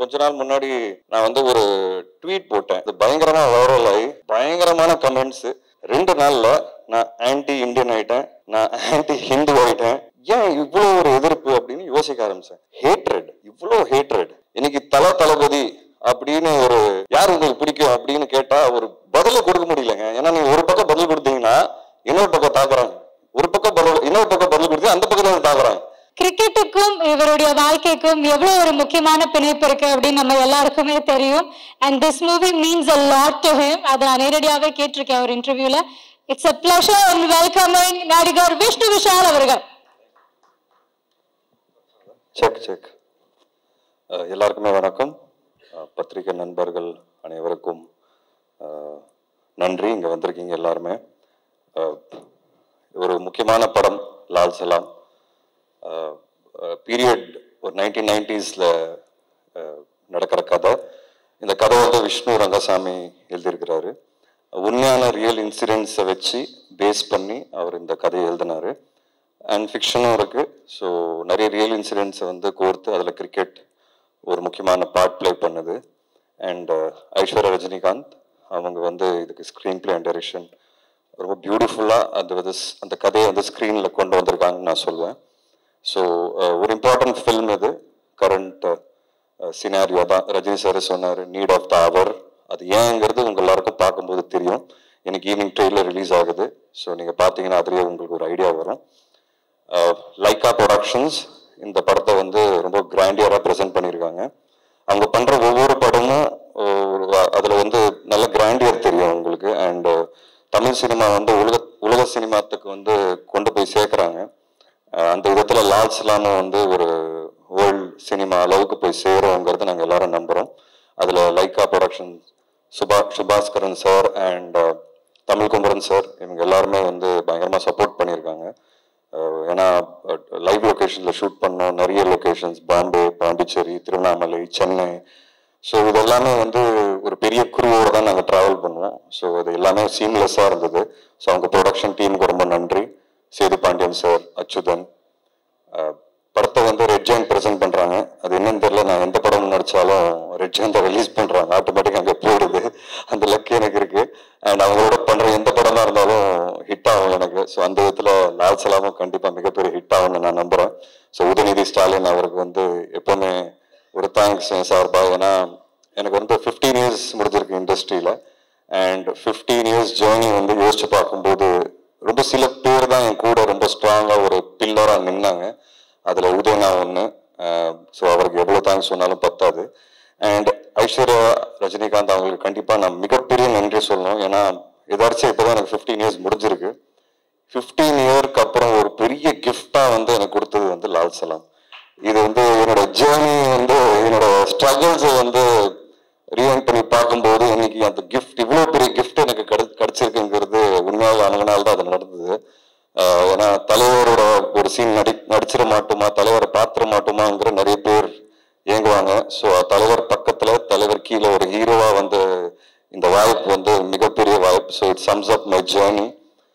கொஞ்ச நாள் முன்னாடி நான் வந்து ஒரு ட்வீட் போட்டேன் அது பயங்கரமா வைரல் ஆகி பயங்கரமான கமெண்ட்ஸ் ரெண்டு நாள்ல நான் ஆன்டி இந்தியன் ஆயிட்டேன் நான் ஆன்டி ஹிந்து ஆயிட்டேன் ஏன் இவ்வளோ ஒரு எதிர்ப்பு அப்படின்னு யோசிக்க ஆரம்பிச்சேன் ஹேட்ரட் இவ்வளோ ஹேட்ரட் இன்னைக்கு தல தளபதி அப்படின்னு ஒரு யார் உங்களுக்கு பிடிக்கும் அப்படின்னு கேட்டா ஒரு பதில கொடுக்க முடியலங்க ஏன்னா நீங்க ஒரு பக்கம் பதில் கொடுத்தீங்கன்னா இன்னொரு பக்கம் தாக்குறாங்க ஒரு பக்கம் பதில் இன்னொரு பக்கம் பதில் கொடுத்து அந்த பக்கத்துல தாக்குறாங்க கிரிக்கெட்டுக்கும் இவருடைய வாழ்க்கைக்கும் எவ்வளவு ஒரு முக்கியமான பிணைப்பு இருக்கு அப்படின்னு நம்ம எல்லாருக்குமே தெரியும் and this movie means a lot to him அதை நான் நேரடியாவே கேட்டிருக்கேன் ஒரு இன்டர்வியூல it's a pleasure and welcoming நடிகர் விஷ்ணு விஷால் அவர்கள் செக் செக் அஹ் எல்லாருக்குமே வணக்கம் அஹ் பத்திரிகை நண்பர்கள் அனைவருக்கும் அஹ் நன்றி இங்கே வந்திருக்கீங்க எல்லாருமே அஹ் ஒரு முக்கியமான படம் லால் சலாம் பீரியட் ஒரு நைன்டீன் நைன்டிஸில் நடக்கிற கதை இந்த கதை வந்து விஷ்ணு ரங்கசாமி எழுதியிருக்கிறாரு உண்மையான ரியல் இன்சிடென்ட்ஸை வச்சு பேஸ் பண்ணி அவர் இந்த கதையை எழுதினாரு அண்ட் ஃபிக்ஷனும் இருக்கு ஸோ நிறைய ரியல் இன்சிடென்ட்ஸை வந்து கோர்த்து அதில் கிரிக்கெட் ஒரு முக்கியமான பார்ட் ப்ளே பண்ணுது அண்ட் ஐஸ்வர்யா ரஜினிகாந்த் அவங்க வந்து இதுக்கு ஸ்க்ரீன் பிளே அண்ட் டைரக்ஷன் ரொம்ப பியூட்டிஃபுல்லாக அந்த வந்து ஸ்- அந்த கதையை வந்து ஸ்க்ரீனில் கொண்டு வந்திருக்காங்கன்னு நான் சொல்லுவேன் ஸோ ஒரு இம்பார்ட்டன்ட் ஃபில்ம் இது கரண்ட் சினாரியோ தான் ரஜினி சார் சொன்னார் நீட் ஆஃப் த அவர் அது ஏங்கிறது உங்க எல்லாருக்கும் பார்க்கும்போது தெரியும் எனக்கு ஈவினிங் ட்ரெயிலர் ரிலீஸ் ஆகுது ஸோ நீங்கள் பார்த்தீங்கன்னா அதுலேயே உங்களுக்கு ஒரு ஐடியா வரும் லைக்கா ப்ரொடக்ஷன்ஸ் இந்த படத்தை வந்து ரொம்ப கிராண்டியராக ப்ரெசென்ட் பண்ணியிருக்காங்க அவங்க பண்ணுற ஒவ்வொரு படமும் அஹ், ஒரு அதில் வந்து நல்ல கிராண்டியர் தெரியும் உங்களுக்கு அண்ட் தமிழ் சினிமா வந்து உலக உலக சினிமாத்துக்கு வந்து கொண்டு போய் சேர்க்குறாங்க அந்த விதத்தில் லால் சலாமும் வந்து ஒரு வேர்ல்ட் சினிமா அளவுக்கு போய் சேருங்கிறத நாங்கள் எல்லாரும் நம்புகிறோம் அதில் Lyca production Suba Subaskaran sir and Tamil Kumaran sir இவங்க எல்லாருமே வந்து பயங்கரமாக சப்போர்ட் பண்ணியிருக்காங்க அஹ் ஏன்னா லைவ் லொக்கேஷனில் ஷூட் பண்ணோம் நிறைய லொக்கேஷன்ஸ் பாம்பே பாண்டிச்சேரி திருவண்ணாமலை சென்னை ஸோ இது எல்லாமே வந்து ஒரு பெரிய குருவோட தான் நாங்கள் ட்ராவல் பண்ணுவோம் ஸோ அது எல்லாமே சீம்லெஸ்ஸாக இருந்தது ஸோ அவங்க ப்ரொடக்ஷன் டீமுக்கு ரொம்ப நன்றி சேது பாண்டியன் சார் அச்சுதன் அஹ் படத்தை வந்து ரெட் ஜெயின் ப்ரெசென்ட் பண்ணுறாங்க அது என்னன்னு தெரியல நான் எந்த படம் நடிச்சாலும் ரெட் ஜெயின் தான் ரிலீஸ் பண்ணுறாங்க ஆட்டோமேட்டிக் அங்கே போயிடுது அந்த லக் எனக்கு இருக்கு அண்ட் அவங்களோட பண்ணுற எந்த படமா இருந்தாலும் ஹிட் ஆகும் எனக்கு ஸோ அந்த விதத்தில் லால் சலாமும் கண்டிப்பாக மிகப்பெரிய ஹிட் ஆகும்னு நான் நம்புகிறேன் ஸோ உதயநிதி ஸ்டாலின் அவருக்கு வந்து எப்போவுமே ஒரு தேங்க்ஸ் சார்பாக ஏன்னா எனக்கு வந்து ஃபிஃப்டீன் இயர்ஸ் முடிஞ்சிருக்கு இண்டஸ்ட்ரியில் அண்ட் ஃபிஃப்டீன் இயர்ஸ் ஜேர்னி வந்து யோசிச்சு பார்க்கும்போது ரொம்ப சில பேர் தான் என் கூட ரொம்ப ஸ்ட்ராங்காக ஒரு பில்லராக நின்னாங்க அதில் உதயனா ஒன்று ஸோ அவருக்கு எவ்வளோ தேங்க்ஸ் சொன்னாலும் பத்தாது அண்ட் ஐஸ்வர்யா ரஜினிகாந்த் அவங்களுக்கு கண்டிப்பாக நான் மிகப்பெரிய நன்றி சொல்லணும் ஏன்னா எதாச்சும் இப்போ தான் எனக்கு ஃபிஃப்டீன் இயர்ஸ் முடிஞ்சிருக்கு ஃபிஃப்டீன் இயர்க்கு அப்புறம் ஒரு பெரிய கிஃப்டாக வந்து எனக்கு கொடுத்தது வந்து லால் சலாம் இது வந்து என்னோட ஜேர்னி வந்து என்னோட ஸ்ட்ரகிள்ஸை வந்து ரீவைண்ட் பண்ணி பார்க்கும்போது இன்னைக்கு அந்த கிஃப்ட் இவ்வளோ பெரிய கிஃப்ட் எனக்கு கிடை கிடைச்சிருக்குங்கிறது உண்மையாக அவங்கனால தான் அது நடந்தது ஆஹ் ஏன்னா தலைவரோட ஒரு சீன் நடி நடிச்சிட மாட்டோமா தலைவரை பார்த்துட மாட்டோமாங்கிற நிறைய பேர் ஏங்குவாங்க ஸோ தலைவர் பக்கத்தில் தலைவர் கீழே ஒரு ஹீரோவா வந்து இந்த வாய்ப்பு வந்து மிகப்பெரிய வாய்ப்பு so it sums up my journey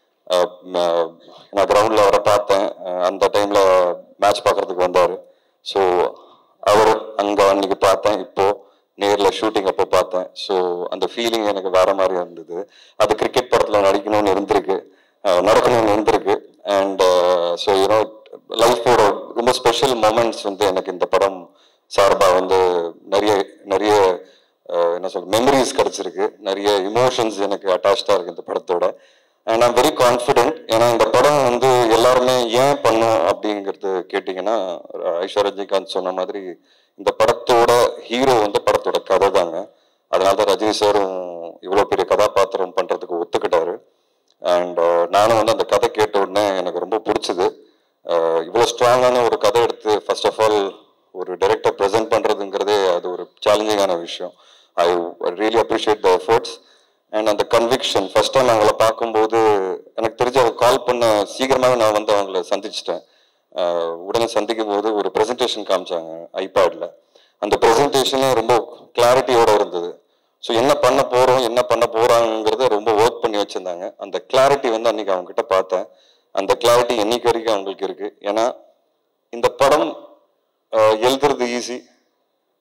நான் கிரவுண்டில் அவரை பார்த்தேன் அஹ் அந்த டைமில் மேட்ச் பார்க்கறதுக்கு வந்தார் ஸோ அவர் அங்கே அன்னைக்கு பார்த்தேன் இப்போ நேரில் ஷூட்டிங் அப்போ பார்த்தேன் ஸோ அந்த ஃபீலிங் எனக்கு வேற மாதிரி இருந்தது அது கிரிக்கெட் படத்தில் நடிக்கணும்னு இருந்திருக்கு அஹ் நடக்கணும்னு இருந்திருக்கு அண்ட் ஸோ யூனோ லைஃபோட ரொம்ப ஸ்பெஷல் மூமெண்ட்ஸ் வந்து எனக்கு இந்த படம் சார்பாக வந்து நிறைய நிறைய அஹ், என்ன சொல்ற மெமரிஸ் கிடைச்சிருக்கு நிறைய இமோஷன்ஸ் எனக்கு அட்டாச்சாக இருக்கு இந்த படத்தோட அண்ட் ஐம் வெரி கான்ஃபிடென்ட் ஏன்னா இந்த படம் வந்து எல்லாருமே ஏன் பண்ணோம் அப்படிங்கிறது கேட்டிங்கன்னா ஐஸ்வர்யா ரஜினிகாந்த் சொன்ன மாதிரி இந்த படத்தோட ஹீரோ வந்து படத்தோட கதை தாங்க அதனால தான் ரஜினி சாரும் இவ்வளோ பெரிய கதாபாத்திரம் பண்ணுறதுக்கு ஒத்துக்கிட்டாரு அண்ட் நானும் வந்து அந்த கதை கேட்ட உடனே எனக்கு ரொம்ப பிடிச்சது இவ்வளோ ஸ்ட்ராங்கான ஒரு கதை எடுத்து ஃபர்ஸ்ட் ஆஃப் ஆல் ஒரு டைரக்டர் ப்ரெசென்ட் பண்ணுறதுங்கிறதே அது ஒரு சேலஞ்சிங்கான விஷயம் I really appreciate the efforts and அந்த கன்விக்ஷன் ஃபர்ஸ்ட் டைம் அவங்கள பார்க்கும்போது எனக்கு தெரிஞ்சு அவங்க கால் பண்ண சீக்கிரமாகவே நான் வந்து அவங்கள சந்திச்சிட்டேன் அஹ் உடனே சந்திக்கும் போது ஒரு ப்ரெசன்டேஷன் காமிச்சாங்க ஐபேடில் அந்த ப்ரெசன்டேஷனே ரொம்ப கிளாரிட்டியோட இருந்தது ஸோ என்ன பண்ண போகிறோம் என்ன பண்ண போகிறாங்கிறத ரொம்ப ஒர்க் பண்ணி வச்சுருந்தாங்க அந்த கிளாரிட்டி வந்து அன்னைக்கு அவங்க கிட்ட பார்த்தேன் அந்த கிளாரிட்டி என்னைக்கு வரைக்கும் அவங்களுக்கு இருக்கு ஏன்னா இந்த படம் அஹ், எழுதுறது ஈஸி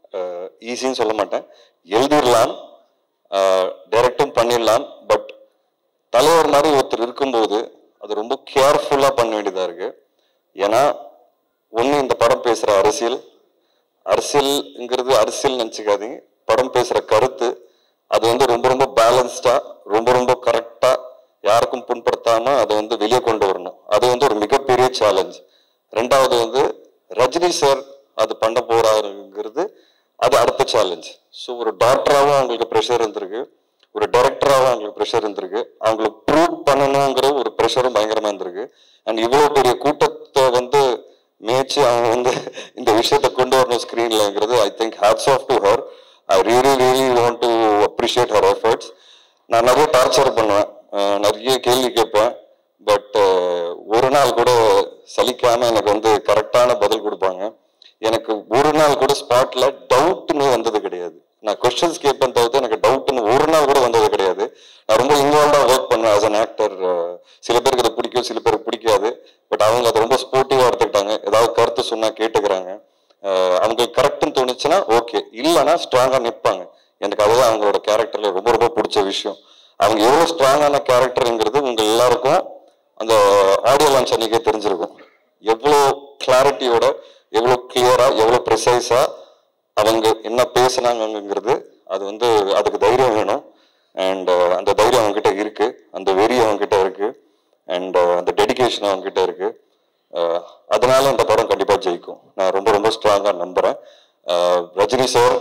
ஈஸின்னு சொல்ல மாட்டேன் எழுதிடலாம் டைரக்டும் பண்ணிடலாம் பட் தலைவர் மாதிரி ஒருத்தர் இருக்கும்போது அது ரொம்ப கேர்ஃபுல்லாக பண்ண வேண்டியதாக இருக்கு ஏன்னா ஒன்று இந்த படம் பேசுகிற அரசியல் அரசியல்ங்கிறது அரசியல் நினச்சிக்காதீங்க படம் பேசுகிற கருத்து அது வந்து ரொம்ப ரொம்ப பேலன்ஸ்டாக ரொம்ப ரொம்ப கரெக்டாக யாருக்கும் புண்படுத்தாம அதை வந்து வெளியே கொண்டு வரணும் அது வந்து ஒரு மிகப்பெரிய சேலஞ்ச் ரெண்டாவது வந்து ரஜினி சார் அது பண்ண போறாருங்கிறது அது அடுத்த சேலஞ்ச் ஸோ ஒரு டாக்டராகவும் அவங்களுக்கு ப்ரெஷர் இருந்திருக்கு ஒரு டைரக்டராகவும் அவங்களுக்கு ப்ரெஷர் இருந்திருக்கு அவங்களுக்கு ப்ரூவ் பண்ணணுங்கிற ஒரு ப்ரெஷரும் பயங்கரமா இருந்திருக்கு அண்ட் இவ்வளோ பெரிய கூட்டத்தை வந்து மேய்ச்சி அவங்க வந்து இந்த விஷயத்தை கொண்டு வரணும் ஸ்க்ரீன்லங்கிறது I think hats off to her I really really want to appreciate her efforts நான் நிறைய டார்ச்சர் பண்ணுவேன் அஹ் நிறைய கேள்வி கேட்பேன் பட் ஒரு நாள் கூட சலிக்காம எனக்கு வந்து கரெக்டான பதில் கொடுப்பாங்க எனக்கு ஒரு நாள் கூட ஸ்பாட்ல டவுட்னு வந்தது கிடையாது நான் கொஸ்டின்ஸ் கேட்பேன் தவிர்த்து எனக்கு டவுட்னு ஒரு நாள் கூட வந்தது கிடையாது நான் ரொம்ப இன்வால்வா ஒர்க் பண்ணுவேன் ஆஸ் அன் ஆக்டர் சில பேருக்கு அது பிடிக்கும் சில பேருக்கு பிடிக்காது பட் அவங்க அதை ரொம்ப ஸ்போர்ட்டிவா எடுத்துக்கிட்டாங்க ஏதாவது கருத்து சொன்னா கேட்டுக்கிறாங்க அஹ் அவங்களுக்கு கரெக்ட்னு தோணுச்சுன்னா ஓகே இல்லைன்னா ஸ்ட்ராங்கா நிற்பாங்க எனக்கு அதுதான் அவங்களோட கேரக்டர்ல ரொம்ப ரொம்ப பிடிச்ச விஷயம் அவங்க எவ்வளவு ஸ்ட்ராங்கான கேரக்டருங்கிறது உங்க எல்லாருக்கும் அந்த ஆடியோ லான்ச் அன்னைக்கே தெரிஞ்சிருக்கும் எவ்வளோ கிளாரிட்டியோட எவ்வளோ கிளியரா எவ்வளோ ப்ரிசைஸா அவங்க என்ன பேசுனாங்கங்கிறது அது வந்து அதுக்கு தைரியம் வேணும் அண்ட் அந்த தைரியம் அவங்ககிட்ட இருக்கு அந்த வெறி அவங்ககிட்ட இருக்கு அண்ட் அந்த டெடிகேஷன் அவங்ககிட்ட இருக்கு அஹ் அதனால இந்த படம் கண்டிப்பா ஜெயிக்கும் நான் ரொம்ப ரொம்ப ஸ்ட்ராங்கா நம்புறேன் அஹ் ரஜினி சார்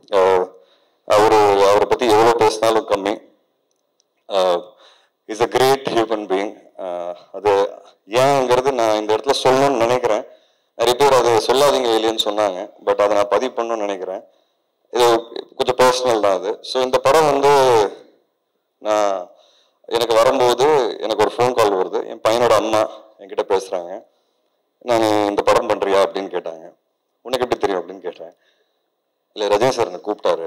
அவரு அவரை பத்தி எவ்வளவு பேசினாலும் கம்மி is a great human being அது ஏங்கிறது நான் இந்த இடத்துல சொல்லணும்னு நினைக்கிறேன் நிறைய பேர் அது சொல்லாதீங்க இல்லைன்னு சொன்னாங்க பட் அதை நான் பதிவு பண்ணணும்னு நினைக்கிறேன் இது கொஞ்சம் பர்சனல் தான் அது ஸோ இந்த படம் வந்து நான் எனக்கு வரும்போது எனக்கு ஒரு ஃபோன் கால் வருது என் பையனோட அம்மா என்கிட்ட பேசுகிறாங்க நான் இந்த படம் பண்ணுறியா அப்படின்னு கேட்டாங்க உனக்கு எப்படி தெரியும் அப்படின்னு கேட்டேன் இல்லை ரஜினி சார் என்னை கூப்பிட்டாரு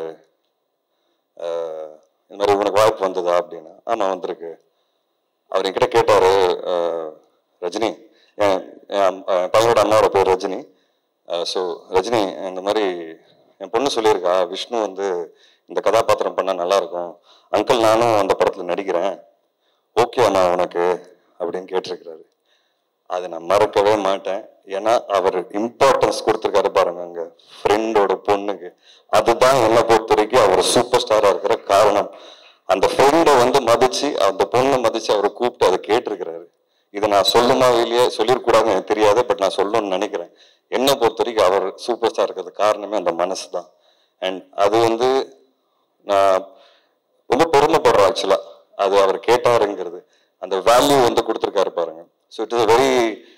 ஆஹ் இந்த மாதிரி உனக்கு வாய்ப்பு வந்ததா அப்படின்னு ஆமாம் வந்திருக்கு அவர் என்கிட்ட கேட்டாரு ஆஹ் ரஜினி என் என் அம்- பையனோட அம்மாவோட பேர் ரஜினி ஸோ ரஜினி இந்த மாதிரி என் பொண்ணு சொல்லியிருக்கா விஷ்ணு வந்து இந்த கதாபாத்திரம் பண்ணால் நல்லா இருக்கும் அங்கிள் நானும் அந்த படத்தில் நடிக்கிறேன் ஓகே அண்ணா உனக்கு அப்படின்னு கேட்டிருக்கிறாரு அதை நான் மறக்கவே மாட்டேன் ஏன்னா அவர் இம்பார்ட்டன்ஸ் கொடுத்துருக்காரு பாருங்க அங்க ஃப்ரெண்டோட பொண்ணுக்கு அதுதான் என்னை பொறுத்த வரைக்கும் அவர் சூப்பர் ஸ்டாரா இருக்கிற காரணம் அந்த ஃப்ரெண்டை வந்து மதிச்சு அந்த பொண்ணை மதிச்சு அவரை கூப்பிட்டு அதை கேட்டிருக்கிறாரு இதை நான் சொல்லுமா இல்லையே சொல்லிருக்கூடாதுன்னு எனக்கு தெரியாது பட் நான் சொல்லணும்னு நினைக்கிறேன் என்னை பொறுத்த வரைக்கும் அவர் சூப்பர் ஸ்டார் இருக்கிறது காரணமே அந்த மனசு தான் அண்ட் அது வந்து நான் ரொம்ப பெருமைப்படுறேன் ஆக்சுவலா அது அவர் கேட்டாருங்கிறது அந்த வேல்யூ வந்து கொடுத்துருக்காரு பாருங்க ஸோ இட் இஸ் வெரி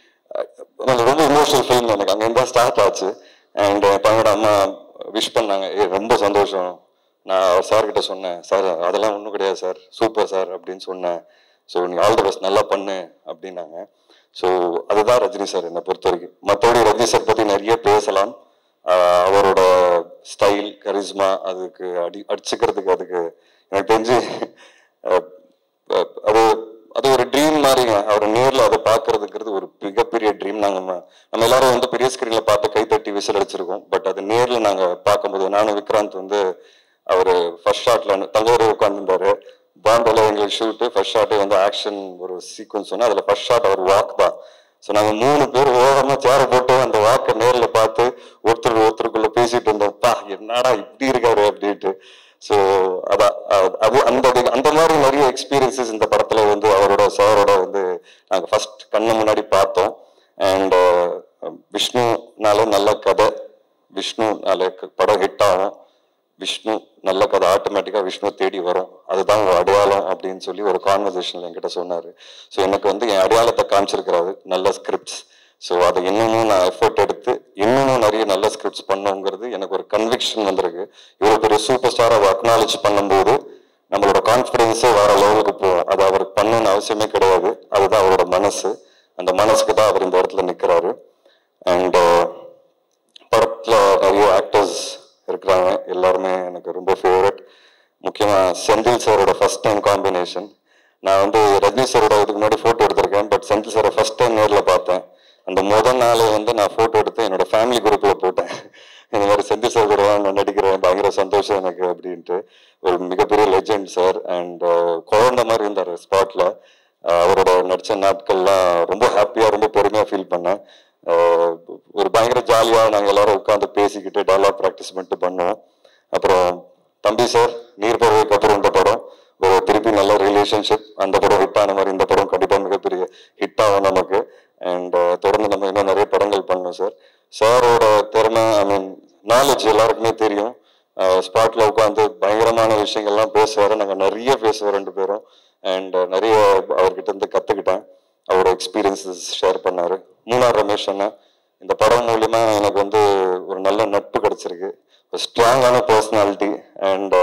ரொம்ப இமோஷனல் ஃபிலிம் எனக்கு அங்கேருந்து தான் ஸ்டார்ட் ஆச்சு அண்ட் பையனோட அம்மா விஷ் பண்ணாங்க ஏ ரொம்ப சந்தோஷம் நான் அவர் சார் கிட்ட சொன்னேன் சார் அதெல்லாம் ஒன்றும் கிடையாது சார் சூப்பர் சார் அப்படின்னு சொன்னேன் ஸோ நீ ஆல் த பெஸ்ட் நல்லா பண்ணு அப்படின்னாங்க ஸோ அதுதான் ரஜினி சார் என்னை பொறுத்த வரைக்கும் மற்றபடி ரஜினி சார் பற்றி நிறைய பேசலாம் ஆஹ் அவரோட ஸ்டைல் கரிஸ்மா அதுக்கு அடி அடிச்சுக்கிறதுக்கு அதுக்கு எனக்கு தெரிஞ்சு ஆஹ் ஆஹ் அது அது ஒரு ட்ரீம் மாதிரிங்க அவரை நேர்ல அதை பார்க்கறதுங்கிறது ஒரு மிகப்பெரிய ட்ரீம் நாங்க ம- நம்ம எல்லாரும் வந்து பெரிய ஸ்கிரீன்ல பார்த்து கைத்தட்டி விசில் அடிச்சிருக்கோம் பட் அது நேர்ல நாங்க பார்க்கும்போது நானும் விக்ராந்த் வந்து அவர் ஃபர்ஸ்ட் ஷாட்ல தங்கோரை உட்காந்துருந்தாரு பாம்பேல எங்களுக்கு ஷூட்டு ஃபர்ஸ்ட் ஷாட்டே வந்து ஆக்ஷன் ஒரு சீக்வன்ஸ் சொன்னா அதுல ஃபர்ஸ்ட் ஷாட் அவர் வாக் தான் ஸோ நாங்க மூணு பேர் ஓரமா சேர போட்டு அந்த வாக்கை நேர்ல பார்த்து ஒருத்தர் ஒருத்தருக்குள்ள பேசிட்டு இருந்தோம் பா என்னடா இப்படி இருக்காரு அப்படின்ட்டு ஸோ அதான் அஹ் அது அந்த அந்த மாதிரி நிறைய எக்ஸ்பீரியன்சஸ் இந்த படத்துல வந்து அவரோட சாரோட வந்து நாங்க ஃபர்ஸ்ட் கண்ணு முன்னாடி பார்த்தோம் அண்ட் விஷ்ணுனால நல்ல கதை விஷ்ணுனால க- படம் ஹிட் ஆகும் விஷ்ணு நல்ல கதை ஆட்டோமேட்டிக்கா விஷ்ணு தேடி வரும் அதுதான் ஒரு அடையாளம் அப்படின்னு சொல்லி ஒரு கான்வர்சேஷன்ல என்கிட்ட சொன்னாரு ஸோ எனக்கு வந்து என் அடையாளத்தை காமிச்சிருக்கிறாரு நல்ல ஸ்கிரிப்ட்ஸ் ஸோ அதை இன்னமும் நான் எஃபோர்ட் எடுத்து இன்னமும் நிறைய நல்ல ஸ்கிரிப்ட்ஸ் பண்ணுங்கிறது எனக்கு ஒரு கன்விக்ஷன் வந்திருக்கு இவ்வளோ பெரிய சூப்பர் ஸ்டாரை அக்னாலேஜ் பண்ணும்போது நம்மளோட கான்ஃபிடென்ஸே வேற லெவலுக்கு போகும் அது அவருக்கு பண்ணணும்னு அவசியமே கிடையாது அதுதான் அவரோட மனசு அந்த மனசுக்கு தான் அவர் இந்த இடத்துல நிற்கிறாரு அண்ட் படத்துல நிறைய ஆக்டர்ஸ் இருக்கிறாங்க எல்லாருமே எனக்கு ரொம்ப ஃபேவரட் முக்கியமா செந்தில் சாரோட ஃபர்ஸ்ட் டைம் காம்பினேஷன் நான் வந்து ரஜினி சாரோட இதுக்கு முன்னாடி ஃபோட்டோ எடுத்திருக்கேன் பட் செந்தில் சாரை ஃபர்ஸ்ட் டைம் நேரில் பார்த்தேன் அந்த முதல் நாள் வந்து நான் ஃபோட்டோ எடுத்து என்னோட ஃபேமிலி குரூப்பில் போட்டேன் இந்த மாதிரி செந்தில் சார் கூட நான் நடிக்கிறேன் பயங்கர சந்தோஷம் எனக்கு அப்படின்ட்டு ஒரு மிகப்பெரிய லெஜெண்ட் சார் அண்ட் குழந்த மாதிரி இருந்தார் ஸ்பாட்டில் அவரோட நடித்த நாட்கள்லாம் ரொம்ப ஹாப்பியாக ரொம்ப பெருமையாக ஃபீல் பண்ணேன் ஆஹ் ஒரு பயங்கர ஜாலியாக நாங்கள் எல்லாரும் உட்காந்து பேசிக்கிட்டு டயலாக் ப்ராக்டிஸ் பண்ணிட்டு பண்ணோம் அப்புறம் தம்பி சார் நீர் பறவைக்கு அப்புறம் இந்த படம் ஒரு திருப்பி நல்ல ரிலேஷன்ஷிப் அந்த படம் ஹிட் ஆன மாதிரி இந்த படம் கண்டிப்பாக மிகப்பெரிய ஹிட் ஆகும் நமக்கு அண்ட் தொடர்ந்து நம்ம இன்னும் நிறைய படங்கள் பண்ணோம் சார் சாரோட திறமை ஐ மீன் நாலேஜ் எல்லாருக்குமே தெரியும் ஸ்பாட்ல உட்காந்து பயங்கரமான விஷயங்கள்லாம் பேசுவார் நாங்கள் நிறைய பேசுவோம் ரெண்டு பேரும் அண்ட் நிறைய அவர்கிட்ட இருந்து கற்றுக்கிட்டேன் அவரோட எக்ஸ்பீரியன்ஸஸ் ஷேர் பண்ணாரு மூணார் ரமேஷ் அண்ணா இந்த படம் மூலியமா எனக்கு வந்து ஒரு நல்ல நட்பு கிடைச்சிருக்கு ஒரு ஸ்ட்ராங்கான பர்சனாலிட்டி அண்ட்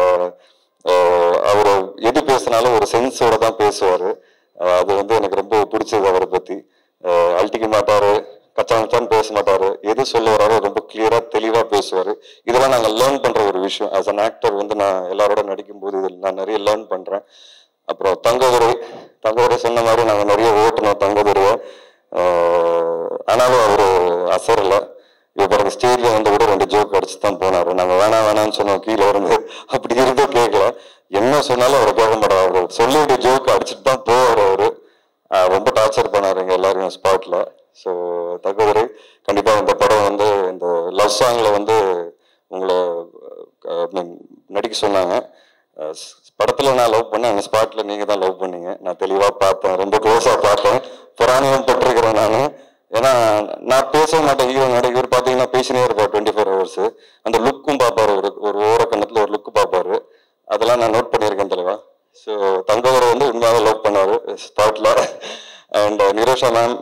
அவர் எது பேசினாலும் ஒரு சென்ஸோட தான் பேசுவார் அது வந்து எனக்கு ரொம்ப பிடிச்சது அவரை பற்றி அழட்டிக்க மாட்டாரு கச்சான் பேச மாட்டாரு எது சொல்ல வராரோ ரொம்ப கிளியரா தெளிவா பேசுவாரு இதெல்லாம் நாங்க லேர்ன் பண்ற ஒரு விஷயம் ஆஸ் அன் ஆக்டர் வந்து நான் எல்லாரோட நடிக்கும் போது இதில் நான் நிறைய லேர்ன் பண்றேன் அப்புறம் தங்கதுரை தங்கதுரை சொன்ன மாதிரி நாங்க நிறைய ஓட்டணும் தங்கதுரையை ஆஹ் ஆனாலும் அவரு அசரல இப்போ பாருங்க ஸ்டேஜ்ல வந்து கூட ரெண்டு ஜோக் அடிச்சு தான் போனாரு நாங்க வேணாம் வேணாம்னு சொன்னோம் கீழே இருந்து அப்படி இருந்தும் கேட்கல என்ன சொன்னாலும் அவர் கேட்க மாட்டார் அவரு சொல்லி வேண்டிய ஜோக் அடிச்சுட்டு தான் போவார் அவரு ஆஹ் ரொம்ப டார்ச்சர் பண்ணாருங்க எல்லாரையும் ஸ்பாட்ல ஸோ தகவல் கண்டிப்பா இந்த படம் வந்து இந்த லவ் சாங்ல வந்து உங்களை ஐ மீன் நடிக்க சொன்னாங்க அஹ் ஸ்- படத்துல நான் லவ் பண்ணேன் அந்த ஸ்பாட்ல நீங்க தான் லவ் பண்ணீங்க நான் தெளிவா பார்த்தேன் ரொம்ப க்ளோஸா பார்த்தேன் புராணியம் பட்டிருக்கிறேன் நான் ஏன்னா நான் பேச மாட்டேன் ஹீரோ நட இவர் பார்த்தீங்கன்னா பேசினே இருப்பார் டுவெண்ட்டி ஃபோர் ஹவர்ஸ் அந்த லுக்கும் பார்ப்பாரு ஒரு ஒரு ஓர கண்ணத்துல ஒரு லுக்கு பார்ப்பாரு அதெல்லாம் நான் நோட் பண்ணியிருக்கேன் தலைவா ஸோ தங்கவரை வந்து உண்மையாக லவ் பண்ணாரு ஸ்பாட்ல அண்ட் நிரோஷா மேம்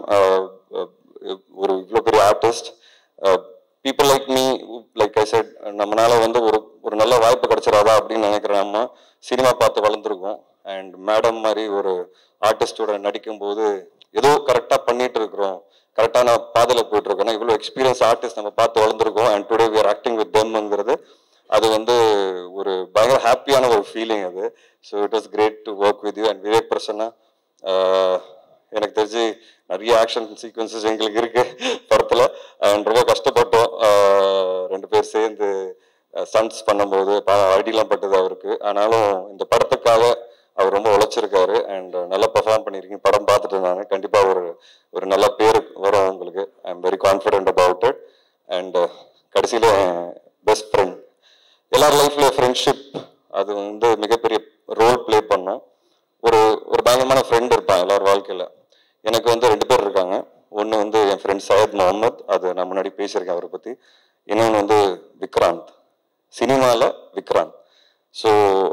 ஒரு இவ்வளோ பெரிய artist people like me like I said நம்மளால வந்து ஒரு ஒரு நல்ல வாய்ப்பு கிடைச்சிடாதா அப்படின்னு நினைக்கிறேன் நம்ம சினிமா பார்த்து வளர்ந்துருக்கோம் அண்ட் மேடம் மாதிரி ஒரு ஆர்டிஸ்டோட நடிக்கும்போது ஏதோ கரெக்டாக பண்ணிட்டு இருக்கிறோம் கரெக்டான பாதையில் போயிட்டு இருக்கோம் இவ்வளோ எக்ஸ்பீரியன்ஸ் ஆர்டிஸ்ட் நம்ம பார்த்து வளர்ந்துருக்கோம் and today we are acting with தெம்ங்கிறது அது வந்து ஒரு பயங்கர ஹாப்பியான ஒரு ஃபீலிங் அது so it was great to work with you and Vivek Prasanna ஆஹ் எனக்கு தெரிஞ்சு நிறைய ஆக்ஷன் சீக்வன்சஸ் எங்களுக்கு இருக்கு படத்துல அண்ட் ரொம்ப கஷ்டப்பட்டோம் ஆஹ் ரெண்டு பேர் சேர்ந்து சன்ஸ் பண்ணும்போது ஐடிலாம் பட்டது அவருக்கு ஆனாலும் இந்த படத்துக்காக அவர் ரொம்ப உழைச்சிருக்காரு அண்ட் நல்லா பெர்ஃபார்ம் பண்ணியிருக்கீங்க படம் பார்த்துட்டு இருந்தாங்க கண்டிப்பா ஒரு ஒரு நல்ல பேர் வரும் உங்களுக்கு I am very confident about it and கடைசியில பெஸ்ட் ஃப்ரெண்ட் எல்லார் லைஃப்ல ஃப்ரெண்ட்ஷிப் அது வந்து மிகப்பெரிய ரோல் ப்ளே பண்ணும் ஒரு ஒரு பயங்கரமான ஃப்ரெண்ட் இருப்பான் எல்லார் வாழ்க்கையில எனக்கு வந்து ரெண்டு பேர் இருக்காங்க ஒன்று வந்து என் ஃப்ரெண்ட் சையத் முகமது அது நான் முன்னாடி பேசியிருக்கேன் அவரை பற்றி இன்னொன்று வந்து விக்ராந்த் சினிமாவில் விக்ராந்த் ஸோ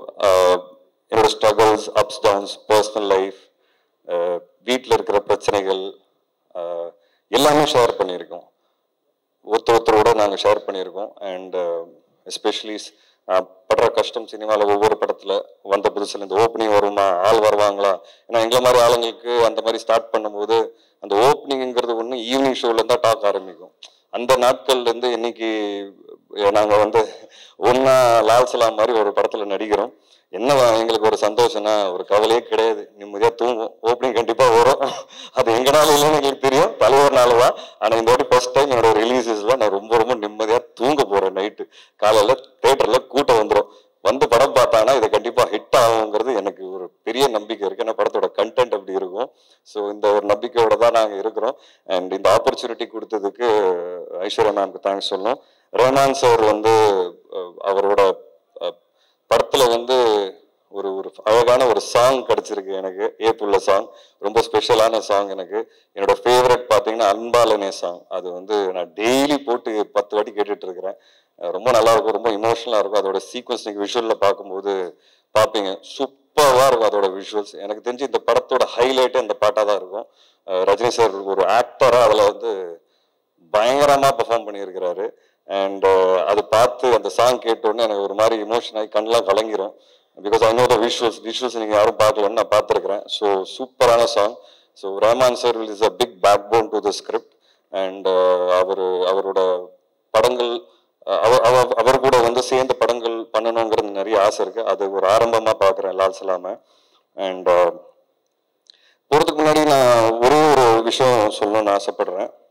என்னோட struggles ups downs personal life வீட்டில் இருக்கிற பிரச்சனைகள் ஆஹ் எல்லாமே ஷேர் பண்ணியிருக்கோம் ஒருத்தர் ஒருத்தரோட நாங்கள் ஷேர் பண்ணியிருக்கோம் அண்ட் எஸ்பெஷலி படுற கஷ்டம் சினிமாவில் ஒவ்வொரு படத்தில் வந்த புதுசில் இந்த ஓப்பனிங் வருமா ஆள் வருவாங்களா ஏன்னா எங்களை மாதிரி ஆளுங்களுக்கு அந்த மாதிரி ஸ்டார்ட் பண்ணும்போது அந்த ஓப்பனிங்கிறது ஒன்று ஈவினிங் ஷோவில் தான் டாக் ஆரம்பிக்கும் அந்த நாட்கள்லேருந்து இன்னைக்கு நாங்கள் வந்து ஒன்றா லால் சலாம் மாதிரி ஒரு படத்தில் நடிக்கிறோம் என்ன எங்களுக்கு ஒரு சந்தோஷம்னா ஒரு கவலையே கிடையாது நிம்மதியாக தூங்கும் ஓப்பனிங் கண்டிப்பாக வரும் அது எங்கனால இல்லைன்னு எங்களுக்கு தெரியும் தலைவர்னால தான் ஆனால் இந்த வாட்டி ஃபர்ஸ்ட் டைம் என்னோட ரிலீசஸ்ல நான் ரொம்ப ரொம்ப நிம்மதியாக தூங்க போகிறேன் நைட்டு காலையில் தேட்டரில் கூட்டம் வந்துடும் வந்து படம் பார்த்தாங்கன்னா இது கண்டிப்பாக ஹிட் ஆகுங்கிறது எனக்கு ஒரு பெரிய நம்பிக்கை இருக்கு ஏன்னா படத்தோட கண்டென்ட் அப்படி இருக்கும் ஸோ இந்த ஒரு நம்பிக்கையோட தான் நாங்கள் இருக்கிறோம் அண்ட் இந்த ஆப்பர்ச்சுனிட்டி கொடுத்ததுக்கு ஐஸ்வர்யா மேம்க்கு தேங்க்ஸ் சொல்லணும் ரஹ்மான் சார் வந்து அஹ், அவரோட அஹ், படத்துல வந்து ஒரு ஒரு அழகான ஒரு சாங் கிடைச்சிருக்கு எனக்கு ஏப்புள்ள சாங் ரொம்ப ஸ்பெஷலான சாங் எனக்கு என்னோட ஃபேவரட் பார்த்தீங்கன்னா அன்பாலனே சாங் அது வந்து நான் டெய்லி போட்டு பத்து வாட்டி கேட்டுட்டு இருக்கிறேன் அஹ் ரொம்ப நல்லா இருக்கும் ரொம்ப இமோஷனலாக இருக்கும் அதோட சீக்வன்ஸ் நீங்கள் விஷுவலில் பார்க்கும்போது பார்ப்பீங்க சூப்பராக இருக்கும் அதோட விஷுவல்ஸ் எனக்கு தெரிஞ்சு இந்த படத்தோட ஹைலைட்டே அந்த பாட்டாக தான் இருக்கும் அஹ் ரஜினி சார் ஒரு ஆக்டராக அதில் வந்து பயங்கரமாக பெர்ஃபார்ம் பண்ணியிருக்கிறாரு அண்ட் அது பார்த்து அந்த சாங் கேட்டோடனே எனக்கு ஒரு மாதிரி இமோஷன் ஆகி கண்ணெலாம் கலங்கிரும் because I know the visuals visuals நீங்கள் யாரும் பார்க்கலன்னு நான் பார்த்துருக்கிறேன் ஸோ சூப்பரான song so Rahman sir is a big backbone to the script and அவர் அவரோட படங்கள் அஹ், அவர் அவர் அவர் கூட வந்து சேர்ந்து படங்கள் பண்ணணுங்கிறது நிறைய ஆசை இருக்கு அது ஒரு ஆரம்பமாக பார்க்குறேன் லால் சலாம அண்ட் போகிறதுக்கு முன்னாடி நான் ஒரே ஒரு விஷயம் சொல்லணும்னு ஆசைப்படுறேன்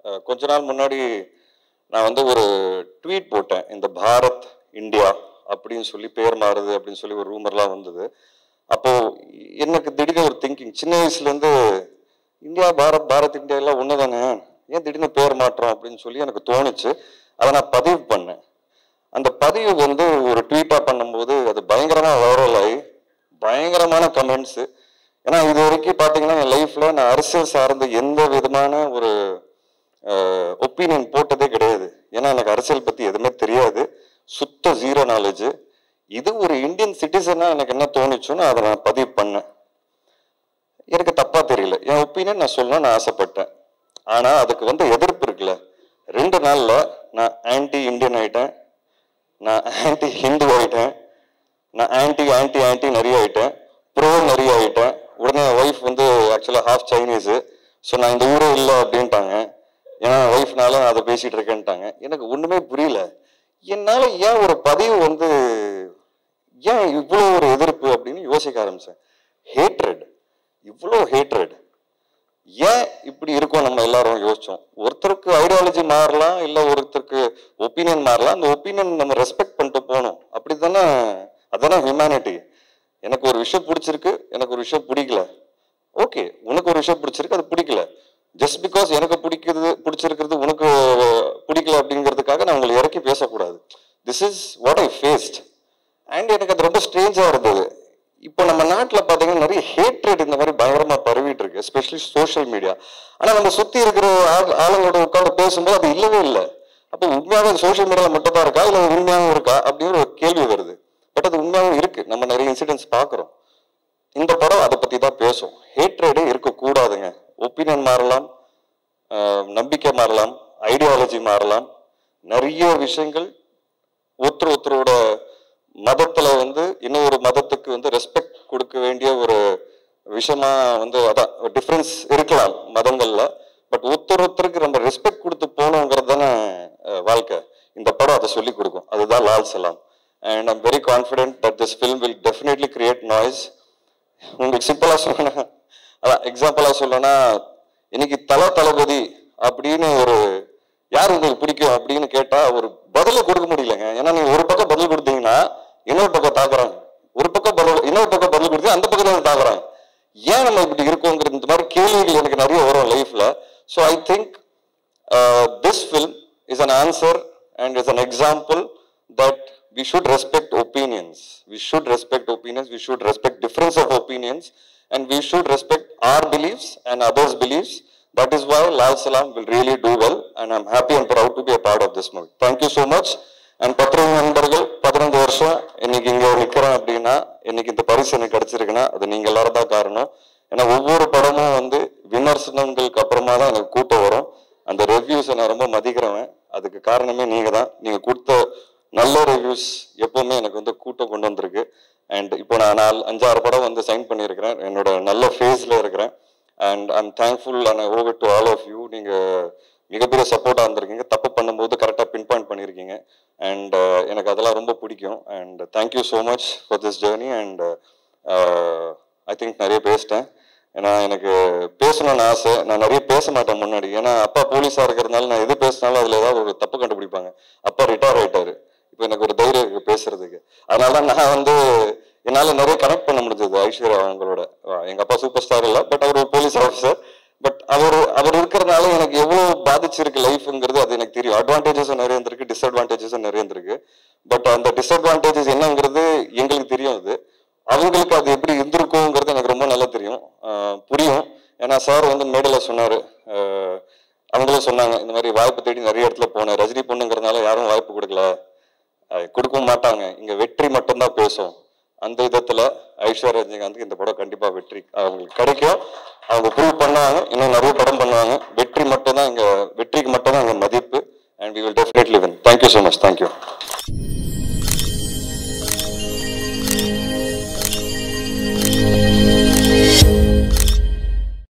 அஹ், கொஞ்ச நாள் முன்னாடி நான் வந்து ஒரு ட்வீட் போட்டேன் இந்த பாரத் இந்தியா அப்படின்னு சொல்லி பேர் மாறுது அப்படின்னு சொல்லி ஒரு ரூமர்லாம் வந்தது அப்போ எனக்கு திடீர்னு ஒரு திங்கிங் சின்ன வயசுல இருந்து இந்தியா பாரத் பாரத் இந்தியா எல்லாம் ஒன்று தானே ஏன் திடீர்னு பேர் மாற்றம் அப்படின்னு சொல்லி எனக்கு தோணுச்சு அதை நான் பதிவு பண்ணேன் அந்த பதிவு வந்து ஒரு ட்வீட்டாக பண்ணும்போது அது பயங்கரமாக வைரல் ஆகி பயங்கரமான கமெண்ட்ஸு ஏன்னா இது வரைக்கும் பார்த்தீங்கன்னா என் லைஃப்பில் நான் அரசியல் சார்ந்த எந்த விதமான ஒரு ஒப்பீனியன் போட்டதே கிடையாது ஏன்னா எனக்கு அரசியல் பற்றி எதுவுமே தெரியாது சுத்த ஜீரோ நாலேஜ் இது ஒரு இந்தியன் சிட்டிசனாக எனக்கு என்ன தோணுச்சுன்னு அதை நான் பதிவு பண்ணேன் எனக்கு தப்பா தெரியல என் ஒப்பீனியன் நான் சொல்லணும்னு நான் ஆசைப்பட்டேன் ஆனா அதுக்கு வந்து எதிர்ப்பு இருக்குல்ல ரெண்டு நாள்ல நான் ஆன்டி இந்தியன் ஆயிட்டேன் நான் ஆன்டி ஹிந்து ஆயிட்டேன் நான் ஆன்டி ஆன்டி ஆன்டி நிறைய ஆயிட்டேன் ப்ரோ நிறைய ஆயிட்டேன் உடனே என் ஒய்ஃப் வந்து ஆக்சுவலாக ஹாஃப் சைனீஸு ஸோ நான் இந்த ஊரே இல்லை அப்படின்ட்டாங்க ஏன்னா ஒய்ஃப்னால அதை பேசிட்டு இருக்கேன்ட்டாங்க எனக்கு ஒண்ணுமே புரியல என்னால ஏன் ஒரு பதிவு வந்து ஏன் இவ்வளோ ஒரு எதிர்ப்பு அப்படின்னு யோசிக்க ஆரம்பிச்சேன் ஹேட்ரட் இவ்வளோ ஹேட்ரட் ஏன் இப்படி இருக்கோம் நம்ம எல்லாரும் யோசிச்சோம் ஒருத்தருக்கு ஐடியாலஜி மாறலாம் இல்லை ஒருத்தருக்கு ஒப்பீனியன் மாறலாம் அந்த ஒப்பீனியன் நம்ம ரெஸ்பெக்ட் பண்ணிட்டு போகணும் அப்படி தானே அதானே ஹியூமனிட்டி எனக்கு ஒரு விஷயம் பிடிச்சிருக்கு எனக்கு ஒரு விஷயம் பிடிக்கல ஓகே உனக்கு ஒரு விஷயம் பிடிச்சிருக்கு அது பிடிக்கல ஜஸ்ட் பிகாஸ் எனக்கு பிடிக்கிறது பிடிச்சிருக்கிறது உனக்கு பிடிக்கல அப்படிங்கிறதுக்காக நான் உங்களை இறக்கி பேசக்கூடாது this is what I faced and எனக்கு அது ரொம்ப ஸ்ட்ரேஞ்சாக இருந்தது இப்போ நம்ம நாட்டில் பார்த்தீங்கன்னா நிறைய ஹேட்ரேட் இந்த மாதிரி பயங்கரமாக பரவிட்டு இருக்கு எஸ்பெஷலி சோஷியல் மீடியா ஆனால் நம்ம சுற்றி இருக்கிற ஆள் ஆளுங்களோட உட்காந்து பேசும்போது அது இல்லவே இல்லை அப்போ உண்மையாகவே சோஷியல் மீடியாவில் மட்டும் தான் இருக்கா இல்லை உண்மையாகவும் இருக்கா அப்படின்னு ஒரு கேள்வி வருது பட் அது உண்மையாகவும் இருக்கு நம்ம நிறைய இன்சிடென்ட்ஸ் பார்க்குறோம் இந்த படம் அதை பற்றி தான் பேசும் ஹேட்ரேடே இருக்கக்கூடாதுங்க ஒப்பீனியன் மாறலாம் ஆஹ் நம்பிக்கை மாறலாம் ஐடியாலஜி மாறலாம் நிறைய விஷயங்கள் ஒருத்தர் ஒருத்தரோட மதத்துல வந்து இன்னொரு மதத்துக்கு வந்து ரெஸ்பெக்ட் கொடுக்க வேண்டிய ஒரு விஷயமா வந்து அதான் டிஃப்ரென்ஸ் இருக்கலாம் மதங்கள்ல பட் ஒருத்தர் ஒருத்தருக்கு நம்ம ரெஸ்பெக்ட் கொடுத்து போகணுங்கிறது தானே அஹ், வாழ்க்கை இந்த படம் அதை சொல்லி கொடுக்கும் அதுதான் Lal Salaam and I'm very confident that this film will definitely create noise உங்களுக்கு சிம்பிளா சொல்லணும் அதான் எக்ஸாம்பிளா சொல்லணும்னா இன்னைக்கு தல தளபதி அப்படின்னு ஒரு யார் உங்களுக்கு பிடிக்கும் அப்படின்னு கேட்டா ஒரு பதில கொடுக்க முடியலங்க ஏன்னா நீங்க ஒரு பக்கம் பதில் கொடுத்தீங்கன்னா இன்னொரு பக்கம் தாக்குறாங்க ஒரு பக்கம் பதில் இன்னொரு பக்கம் பதில் கொடுத்து அந்த பக்கத்துல தாக்குறாங்க ஏன் நம்ம இப்படி இருக்கோங்கிறது இந்த மாதிரி கேள்விகள் எனக்கு நிறைய வரும் லைஃப்ல so I think uh, this film is an answer and is an example that we should respect opinions. We should respect opinions. We should respect difference of opinions, and we should respect our beliefs and others' beliefs. That is why Lal Salam will really do well, and I'm happy and proud to be a part of this movie. Thank you so much. And பத்திரிகை நண்பர்கள் பதினஞ்சு வருஷம் இன்னைக்கு இங்க நிக்கிறேன் அப்படின்னா இன்னைக்கு இந்த பரிசு எனக்கு கிடைச்சிருக்குன்னா அது நீங்க எல்லாரும் தான் காரணம் ஏன்னா ஒவ்வொரு படமும் வந்து விமர்சனங்களுக்கு அப்புறமா தான் எனக்கு கூட்டம் வரும் அந்த ரிவ்யூஸை நான் ரொம்ப மதிக்கிறவன் அதுக்கு காரணமே நீங்க தான் நீங்க கொடுத்த நல்ல ரிவ்யூஸ் எப்பவுமே எனக்கு வந்து கூட்டம் கொண்டு வந்திருக்கு அண்ட் இப்போ நான் நாலு அஞ்சாறு படம் வந்து சைன் பண்ணியிருக்கிறேன் என்னோட நல்ல ஃபேஸில் இருக்கிறேன் and I'm thankful and over to all of you நீங்கள் மிகப்பெரிய சப்போர்ட்டாக இருந்திருக்கீங்க தப்பு பண்ணும்போது கரெக்டாக பின் பாயிண்ட் பண்ணியிருக்கீங்க அண்ட் எனக்கு அதெல்லாம் ரொம்ப பிடிக்கும் and thank you so much for this journey and I think நிறைய பேசிட்டேன் ஏன்னா எனக்கு பேசணும்னு ஆசை நான் நிறைய பேச மாட்டேன் முன்னாடி ஏன்னா அப்பா போலீஸாக இருக்கிறதுனால நான் எது பேசினாலும் அதில் ஏதாவது ஒரு தப்பு கண்டுபிடிப்பாங்க அப்பா ரிட்டையர் ஆயிட்டாரு இப்போ எனக்கு ஒரு தைரியம் இருக்கு பேசுறதுக்கு அதனால தான் நான் வந்து என்னால் நிறைய கனெக்ட் பண்ண முடிஞ்சது ஐஸ்வர்யா அவங்களோட அஹ் எங்க அப்பா சூப்பர் ஸ்டார் இல்லை பட் அவர் ஒரு போலீஸ் ஆஃபீஸர் பட் அவர் அவர் இருக்கிறதுனால எனக்கு எவ்வளோ பாதிச்சிருக்கு லைஃப்ங்கிறது அது எனக்கு தெரியும் அட்வான்டேஜஸும் நிறைய இருந்திருக்கு டிஸ்அட்வான்டேஜஸும் நிறைய இருந்திருக்கு பட் அந்த டிஸ்அட்வான்டேஜஸ் என்னங்கிறது எங்களுக்கு தெரியும் அது அவங்களுக்கு அது எப்படி இருந்திருக்குங்கிறது எனக்கு ரொம்ப நல்லா தெரியும் அஹ் புரியும் ஏன்னா சார் வந்து மேடையில் சொன்னார் அவங்களும் சொன்னாங்க இந்த மாதிரி வாய்ப்பு தேடி நிறைய இடத்துல போனேன் ரஜினி பொண்ணுங்கிறதுனால யாரும் வாய்ப்பு கொடுக்கல அஹ் கொடுக்கவும் மாட்டாங்க இங்க வெற்றி மட்டும்தான் பேசும் அந்த விதத்துல ஐஸ்வர்யா ரஜினிகாந்த் இந்த படம் கண்டிப்பா வெற்றி அவங்களுக்கு கிடைக்கும் அவங்க ப்ரூவ் பண்ணுவாங்க இன்னும் நிறைய படம் பண்ணுவாங்க வெற்றி மட்டும் தான் இங்க வெற்றிக்கு மட்டும் தான் இங்க மதிப்பு and we will definitely win thank you so much thank you